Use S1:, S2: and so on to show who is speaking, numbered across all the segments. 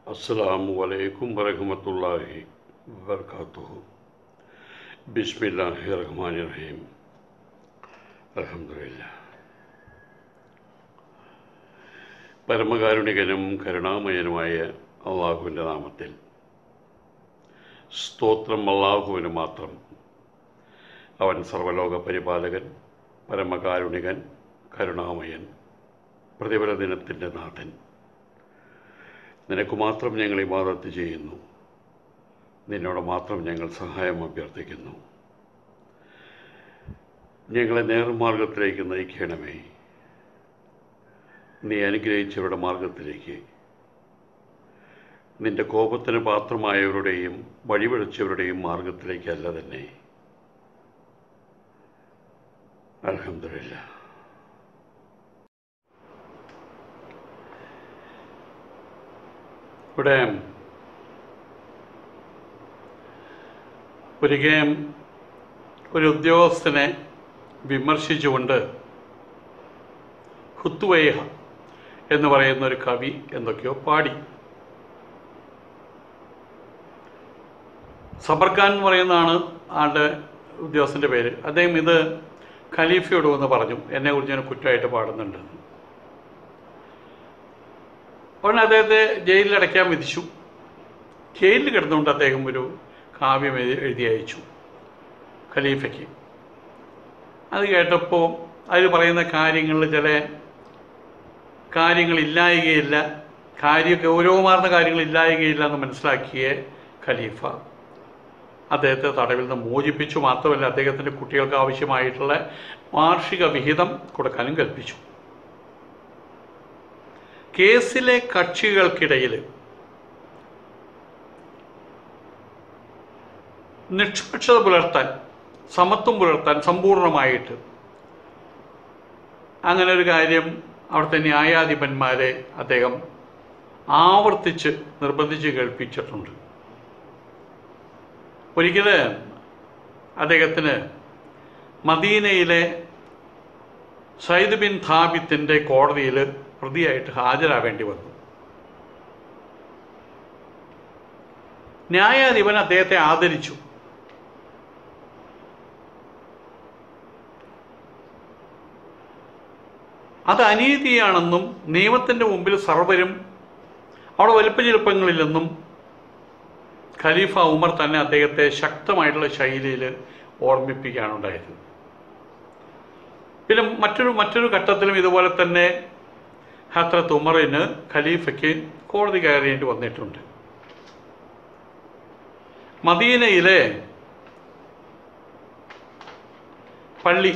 S1: അസ്സലാമു അലൈക്കും വറഹമത്തല്ലാഹി വബർക്കാത്തുഹു ബിസ്മില്ലാഹി റഹ്മാൻ റഹീം അലഹമില്ല പരമകാരുണികനും കരുണാമയനുമായ അള്ളാഹുവിൻ്റെ നാമത്തിൽ സ്തോത്രം അള്ളാഹുവിന് മാത്രം അവൻ സർവലോക പരിപാലകൻ പരമകാരുണികൻ കരുണാമയൻ പ്രതിഫല ദിനത്തിൻ്റെ നാഥൻ നിനക്ക് മാത്രം ഞങ്ങൾ ഇബാദത്ത് ചെയ്യുന്നു നിന്നോട് മാത്രം ഞങ്ങൾ സഹായം അഭ്യർത്ഥിക്കുന്നു ഞങ്ങളെ നേർമാർഗത്തിലേക്ക് നയിക്കണമേ നീ അനുഗ്രഹിച്ചവരുടെ മാർഗത്തിലേക്ക് നിന്റെ കോപത്തിന് പാത്രമായവരുടെയും വഴിപിഴച്ചവരുടെയും മാർഗത്തിലേക്കല്ല തന്നെ അലഹമില്ല ഇവിടെ ഒരിക്കലും ഒരു ഉദ്യോഗസ്ഥനെ വിമർശിച്ചുകൊണ്ട് ഹുത്തുവൈഹ എന്ന് പറയുന്ന ഒരു കവി എന്തൊക്കെയോ പാടി സബർഖാൻ എന്ന് പറയുന്നതാണ് ആളുടെ ഉദ്യോഗസ്ഥൻ്റെ പേര് അദ്ദേഹം ഇത് ഖലീഫയോട് വന്ന് പറഞ്ഞു എന്നെക്കുറിച്ച് ഞാൻ കുറ്റമായിട്ട് പാടുന്നുണ്ട് ഉടനെ അദ്ദേഹത്തെ ജയിലിൽ അടയ്ക്കാൻ വിധിച്ചു ജയിലിൽ കിടന്നുകൊണ്ട് അദ്ദേഹം ഒരു കാവ്യം എഴുതി എഴുതി അയച്ചു ഖലീഫയ്ക്ക് അത് കേട്ടപ്പോൾ അതിൽ പറയുന്ന കാര്യങ്ങളിൽ ചില കാര്യങ്ങളില്ലായകയില്ല കാര്യ ഗൗരവമാർന്ന കാര്യങ്ങളില്ലായകയില്ല എന്ന് മനസ്സിലാക്കിയ ഖലീഫ അദ്ദേഹത്തെ തടവിൽ നിന്ന് മോചിപ്പിച്ചു മാത്രമല്ല അദ്ദേഹത്തിൻ്റെ കുട്ടികൾക്ക് ആവശ്യമായിട്ടുള്ള വാർഷിക വിഹിതം കൊടുക്കാനും കൽപ്പിച്ചു കേസിലെ കക്ഷികൾക്കിടയിൽ നിഷ്പക്ഷത പുലർത്താൻ സമത്വം പുലർത്താൻ സമ്പൂർണമായിട്ട് അങ്ങനെ ഒരു കാര്യം അവിടുത്തെ ന്യായാധിപന്മാരെ അദ്ദേഹം ആവർത്തിച്ച് നിർബന്ധിച്ച് കേൾപ്പിച്ചിട്ടുണ്ട് ഒരിക്കൽ അദ്ദേഹത്തിന് മദീനയിലെ സയ്യിദ് ബിൻ ഥാബിത്തിൻ്റെ കോടതിയിൽ പ്രതിയായിട്ട് ഹാജരാവേണ്ടി വന്നു ന്യായാധിപൻ അദ്ദേഹത്തെ ആദരിച്ചു അത് അനീതിയാണെന്നും നിയമത്തിൻ്റെ മുമ്പിൽ സർവരും അവിടെ വലുപ്പചെലുപ്പങ്ങളില്ലെന്നും ഖലീഫ ഉമർ തന്നെ അദ്ദേഹത്തെ ശക്തമായിട്ടുള്ള ശൈലിയിൽ ഓർമ്മിപ്പിക്കുകയാണ് ഉണ്ടായത് പിന്നെ മറ്റൊരു മറ്റൊരു ഘട്ടത്തിലും ഇതുപോലെ തന്നെ ഹത്രത്ത് ഉമറിന് ഖലീഫയ്ക്ക് കോടതി കയറേണ്ടി വന്നിട്ടുണ്ട് മദീനയിലെ പള്ളി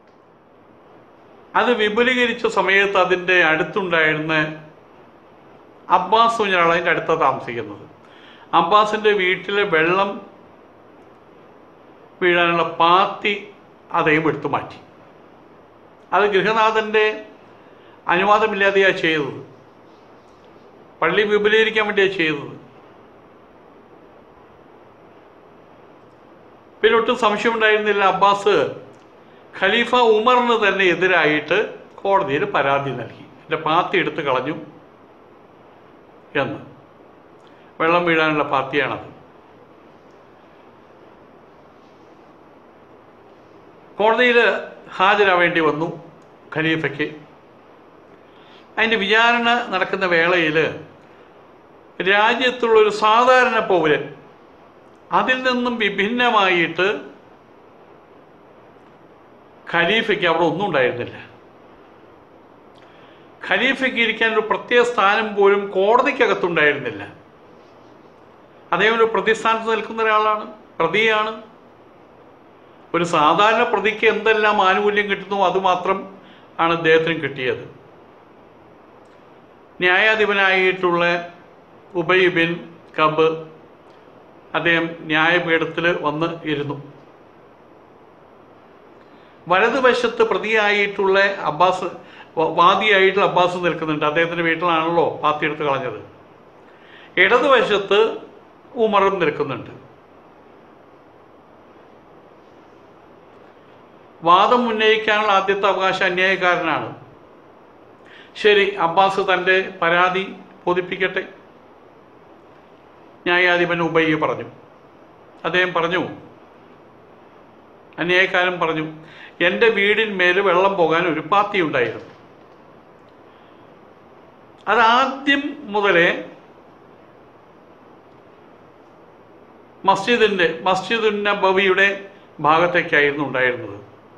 S1: അത് വിപുലീകരിച്ച സമയത്ത് അതിൻ്റെ അടുത്തുണ്ടായിരുന്ന അബ്ബാസ് കുഞ്ഞാൾ അതിൻ്റെ അടുത്താണ് താമസിക്കുന്നത് അബ്ബാസിൻ്റെ വീട്ടിലെ വെള്ളം വീഴാനുള്ള പാത്തി അദ്ദേഹം എടുത്തു മാറ്റി അത് ഗൃഹനാഥൻ്റെ അനുവാദമില്ലാതെയാണ് ചെയ്തത് പള്ളി വിപുലീകരിക്കാൻ വേണ്ടിയാണ് ചെയ്തത് പിന്നെ ഒട്ടും സംശയമുണ്ടായിരുന്നില്ല അബ്ബാസ് ഖലീഫ ഉമറിന് തന്നെ എതിരായിട്ട് കോടതിയിൽ പരാതി നൽകി എൻ്റെ പാത്തി എടുത്ത് കളഞ്ഞു എന്ന് വെള്ളം വീഴാനുള്ള പാത്തിയാണത് കോടതിയിൽ ഹാജരാവേണ്ടി വന്നു ഖലീഫയ്ക്ക് അതിൻ്റെ വിചാരണ നടക്കുന്ന വേളയിൽ രാജ്യത്തുള്ള ഒരു സാധാരണ പൗരൻ അതിൽ നിന്നും വിഭിന്നമായിട്ട് ഖലീഫയ്ക്ക് അവിടെ ഒന്നും ഉണ്ടായിരുന്നില്ല ഖലീഫയ്ക്ക് ഇരിക്കാൻ ഒരു പ്രത്യേക സ്ഥാനം പോലും കോടതിക്കകത്തുണ്ടായിരുന്നില്ല അദ്ദേഹം ഒരു പ്രതിസ്ഥാനത്ത് നിൽക്കുന്ന ഒരാളാണ് പ്രതിയാണ് ഒരു സാധാരണ പ്രതിക്ക് എന്തെല്ലാം ആനുകൂല്യം കിട്ടുന്നു അതുമാത്രം ആണ് അദ്ദേഹത്തിന് കിട്ടിയത് ന്യായാധിപനായിട്ടുള്ള ഉബൈ ബിൻ കബ് അദ്ദേഹം ന്യായപീഠത്തിൽ വന്ന് ഇരുന്നു വലതുവശത്ത് പ്രതിയായിട്ടുള്ള അബ്ബാസ് വാദിയായിട്ടുള്ള അബ്ബാസ് നിൽക്കുന്നുണ്ട് അദ്ദേഹത്തിൻ്റെ വീട്ടിലാണല്ലോ പാത്തി എടുത്ത് കളഞ്ഞത് ഇടതുവശത്ത് ഉമറും നിൽക്കുന്നുണ്ട് വാദം ഉന്നയിക്കാനുള്ള ആദ്യത്തെ അവകാശം അന്യായക്കാരനാണ് ശരി അബ്ബാസ് തൻ്റെ പരാതി ബോധിപ്പിക്കട്ടെ ന്യായാധിപൻ ഉബയ്യ പറഞ്ഞു അദ്ദേഹം പറഞ്ഞു അന്യായക്കാരൻ പറഞ്ഞു എൻ്റെ വീടിന്മേൽ വെള്ളം പോകാൻ ഒരു പാത്തി ഉണ്ടായിരുന്നു അതാദ്യം മുതലേ മസ്ജിദിൻ്റെ മസ്ജിദുൻ നബവിയുടെ ഭാഗത്തേക്കായിരുന്നു ഉണ്ടായിരുന്നത്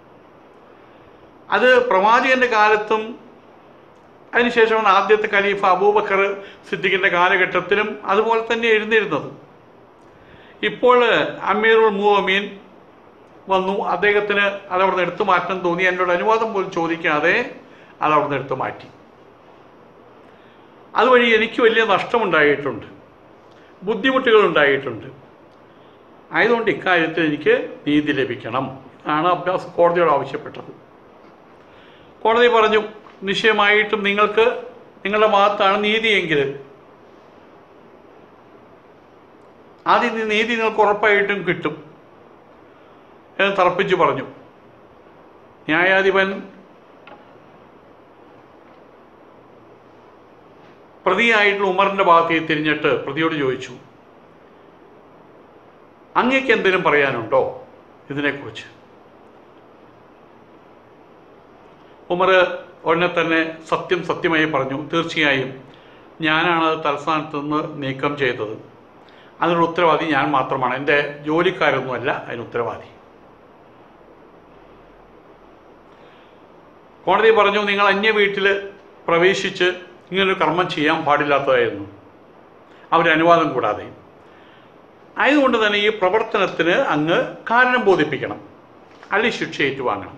S1: അത് പ്രവാചകന്റെ കാലത്തും അതിനുശേഷമാണ് ആദ്യത്തെ ഖലീഫ അബൂബക്കർ സിദ്ദിഖിൻ്റെ കാലഘട്ടത്തിലും അതുപോലെ തന്നെ എഴുന്നിരുന്നത് ഇപ്പോൾ അമീറുൽ മുഅമീൻ വന്നു അദ്ദേഹത്തിന് അത് അവിടുന്ന് എടുത്തു മാറ്റാൻ തോന്നി എന്നോട് അനുവാദം പോലും ചോദിക്കാതെ അത് അവിടുന്ന് എടുത്തു മാറ്റി അതുവഴി എനിക്ക് വലിയ നഷ്ടമുണ്ടായിട്ടുണ്ട് ബുദ്ധിമുട്ടുകൾ ഉണ്ടായിട്ടുണ്ട് ആയതുകൊണ്ട് ഇക്കാര്യത്തിൽ എനിക്ക് നീതി ലഭിക്കണം ആണ് അബ്ബാസ് കോടതിയോട് ആവശ്യപ്പെട്ടത് കോടതി പറഞ്ഞു നിശ്ചയമായിട്ടും നിങ്ങൾക്ക് നിങ്ങളുടെ ഭാഗത്താണ് നീതിയെങ്കിൽ ആദ്യം ഈ നീതി നിങ്ങൾക്ക് ഉറപ്പായിട്ടും കിട്ടും എന്ന് തറപ്പിച്ച് പറഞ്ഞു ന്യായാധിപൻ പ്രതിയായിട്ടുള്ള ഉമറിന്റെ ഭാഗത്തേക്ക് തിരിഞ്ഞിട്ട് പ്രതിയോട് ചോദിച്ചു അങ്ങേക്ക് എന്തെങ്കിലും പറയാനുണ്ടോ ഇതിനെക്കുറിച്ച് ഉമർ ഉടനെ തന്നെ സത്യം സത്യമായി പറഞ്ഞു തീർച്ചയായും ഞാനാണ് അത് തലസ്ഥാനത്ത് നിന്ന് നീക്കം ചെയ്തത് അതിനുള്ള ഉത്തരവാദി ഞാൻ മാത്രമാണ് എൻ്റെ ജോലിക്കാരൊന്നുമല്ല അതിന് ഉത്തരവാദി കോടതി പറഞ്ഞു നിങ്ങൾ അന്യ വീട്ടിൽ പ്രവേശിച്ച് ഇങ്ങനൊരു കർമ്മം ചെയ്യാൻ പാടില്ലാത്തതായിരുന്നു അവരുടെ അനുവാദം കൂടാതെ ആയതുകൊണ്ട് തന്നെ ഈ പ്രവർത്തനത്തിന് അങ്ങ് കാരണം ബോധിപ്പിക്കണം അല്ലെങ്കിൽ ശിക്ഷ ഏറ്റുവാങ്ങണം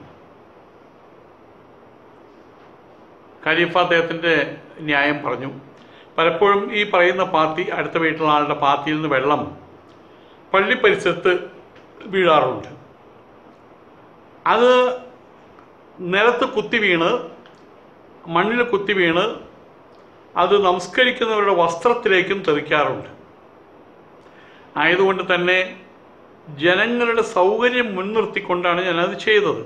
S1: ഖലീഫ അദ്ദേഹത്തിൻ്റെ ന്യായം പറഞ്ഞു പലപ്പോഴും ഈ പറയുന്ന പാത്തി അടുത്ത വീട്ടിലുള്ള ആളുടെ പാത്തിയിൽ നിന്ന് വെള്ളം പള്ളി പരിസരത്ത് വീഴാറുണ്ട് അത് നിലത്ത് കുത്തി വീണ് മണ്ണിൽ കുത്തി വീണ് അത് നമസ്കരിക്കുന്നവരുടെ വസ്ത്രത്തിലേക്കും തെറിക്കാറുണ്ട് ആയതുകൊണ്ട് തന്നെ ജനങ്ങളുടെ സൗകര്യം മുൻനിർത്തിക്കൊണ്ടാണ് ഞാനത് ചെയ്തത്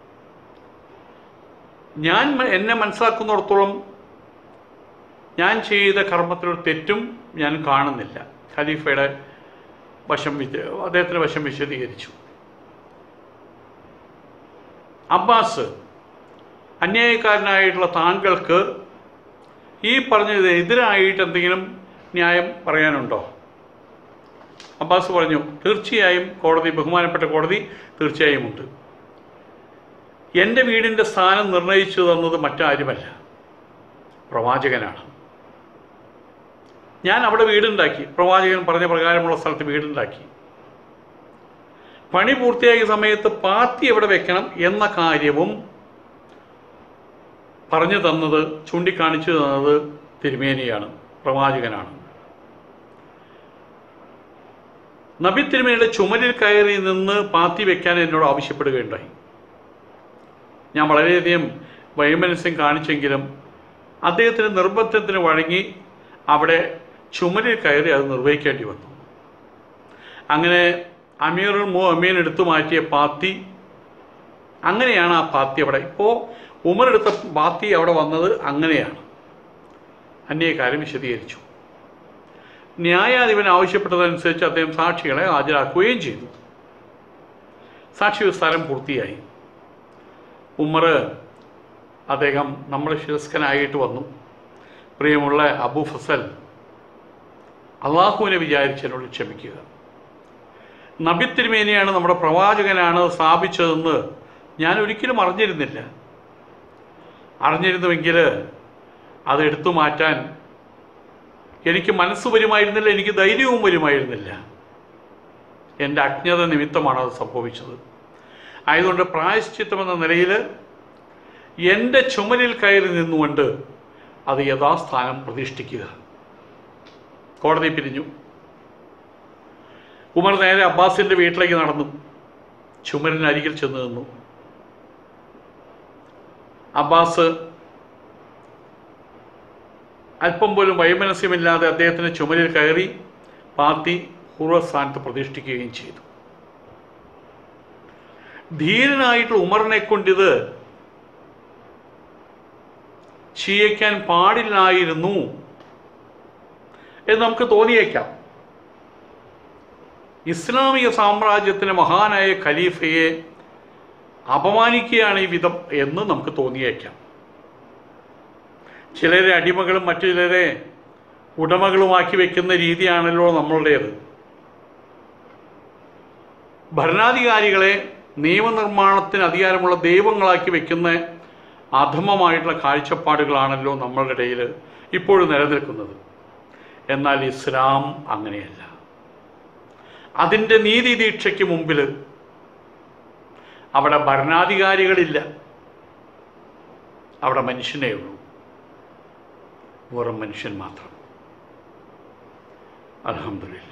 S1: ഞാൻ മ- എന്നെ മനസ്സിലാക്കുന്നിടത്തോളം ഞാൻ ചെയ്ത കർമ്മത്തിലൊരു തെറ്റും ഞാൻ കാണുന്നില്ല ഖലീഫയുടെ വശം വിശ അദ്ദേഹത്തിൻ്റെ വശം വിശദീകരിച്ചു അബ്ബാസ് അന്യായക്കാരനായിട്ടുള്ള താങ്കൾക്ക് ഈ പറഞ്ഞതിന് എതിരായിട്ട് എന്തെങ്കിലും ന്യായം പറയാനുണ്ടോ അബ്ബാസ് പറഞ്ഞു തീർച്ചയായും കോടതി ബഹുമാനപ്പെട്ട കോടതി തീർച്ചയായും ഉണ്ട് എൻ്റെ വീടിൻ്റെ സ്ഥാനം നിർണയിച്ചു തന്നത് മറ്റാരുമല്ല പ്രവാചകനാണ് ഞാൻ അവിടെ വീടുണ്ടാക്കി പ്രവാചകൻ പറഞ്ഞ പ്രകാരമുള്ള സ്ഥലത്ത് വീടുണ്ടാക്കി പണി പൂർത്തിയാക്കിയ സമയത്ത് പാത്തി എവിടെ വെക്കണം എന്ന കാര്യവും പറഞ്ഞു തന്നത് ചൂണ്ടിക്കാണിച്ചു തന്നത് തിരുമേനിയാണ് പ്രവാചകനാണ് നബി തിരുമേനിയുടെ ചുമരിൽ കയറി നിന്ന് പാത്തി വെക്കാൻ എന്നോട് ആവശ്യപ്പെടുകയുണ്ടായി ഞാൻ വളരെയധികം വൈമനസ്യം കാണിച്ചെങ്കിലും അദ്ദേഹത്തിന് നിർബന്ധത്തിന് വഴങ്ങി അവിടെ ചുമരിൽ കയറി അത് നിർവഹിക്കേണ്ടി വന്നു അങ്ങനെ അമീറുൽ മോ അമീൻ എടുത്തു മാറ്റിയ പാത്തി അങ്ങനെയാണ് ആ പാത്തി അവിടെ ഇപ്പോൾ ഉമർ എടുത്ത പാത്തി അവിടെ വന്നത് അങ്ങനെയാണ് അന്യകാര്യം വിശദീകരിച്ചു ന്യായാധിപൻ ആവശ്യപ്പെട്ടതനുസരിച്ച് അദ്ദേഹം സാക്ഷികളെ ഹാജരാക്കുകയും ചെയ്തു സാക്ഷി വിസ്താരം പൂർത്തിയായി ഉമർ അദ്ദേഹം നമ്മുടെ ശിരസ്കനായിട്ട് വന്നു പ്രിയമുള്ള അബു ഫസൽ അള്ളാഹുവിനെ വിചാരിച്ച് എന്നോട് ക്ഷമിക്കുക നബി തിരുമേനിയാണ് നമ്മുടെ പ്രവാചകനാണ് സ്ഥാപിച്ചതെന്ന് ഞാൻ ഒരിക്കലും അറിഞ്ഞിരുന്നില്ല അറിഞ്ഞിരുന്നുവെങ്കിൽ അത് എടുത്തു മാറ്റാൻ എനിക്ക് മനസ്സ് വരുമായിരുന്നില്ല എനിക്ക് ധൈര്യവും വരുമായിരുന്നില്ല എൻ്റെ അജ്ഞത നിമിത്തമാണ് അത് സംഭവിച്ചത് ആയതുകൊണ്ട് പ്രായശ്ചിത്തം എന്ന നിലയിൽ എൻ്റെ ചുമലിൽ കയറി നിന്നുകൊണ്ട് അത് യഥാസ്ഥാനം പ്രതിഷ്ഠിക്കുക കോടതി പിരിഞ്ഞു ഉമർ നേരെ അബ്ബാസിൻ്റെ വീട്ടിലേക്ക് നടന്നു ചുമരിന് അരികിൽ ചെന്ന് നിന്നു അബ്ബാസ് അല്പം പോലും വൈമനസ്യമില്ലാതെ അദ്ദേഹത്തിന് ചുമലിൽ കയറി പാത്തി പൂർവ്വസ്ഥാനത്ത് പ്രതിഷ്ഠിക്കുകയും ചെയ്തു ധീരനായിട്ടുള്ള ഉമറിനെ കൊണ്ടിത് ചെയ്യിക്കാൻ പാടില്ലായിരുന്നു എന്ന് നമുക്ക് തോന്നിയേക്കാം ഇസ്ലാമിക സാമ്രാജ്യത്തിന് മഹാനായ ഖലീഫയെ അപമാനിക്കുകയാണ് ഈ വിധം എന്ന് നമുക്ക് തോന്നിയേക്കാം ചിലരെ അടിമകളും മറ്റു ചിലരെ ഉടമകളുമാക്കി വെക്കുന്ന രീതിയാണല്ലോ നമ്മളുടേത് ഭരണാധികാരികളെ നിയമനിർമ്മാണത്തിന് അധികാരമുള്ള ദൈവങ്ങളാക്കി വെക്കുന്ന അധമമായിട്ടുള്ള കാഴ്ചപ്പാടുകളാണല്ലോ നമ്മളുടെ ഇടയിൽ ഇപ്പോഴും നിലനിൽക്കുന്നത് എന്നാൽ ഇസ്ലാം അങ്ങനെയല്ല അതിൻ്റെ നീതിദീക്ഷയ്ക്ക് മുമ്പിൽ അവിടെ ഭരണാധികാരികളില്ല അവിടെ മനുഷ്യനേ ഉള്ളൂ വെറും മനുഷ്യൻ മാത്രം അലഹമില്ല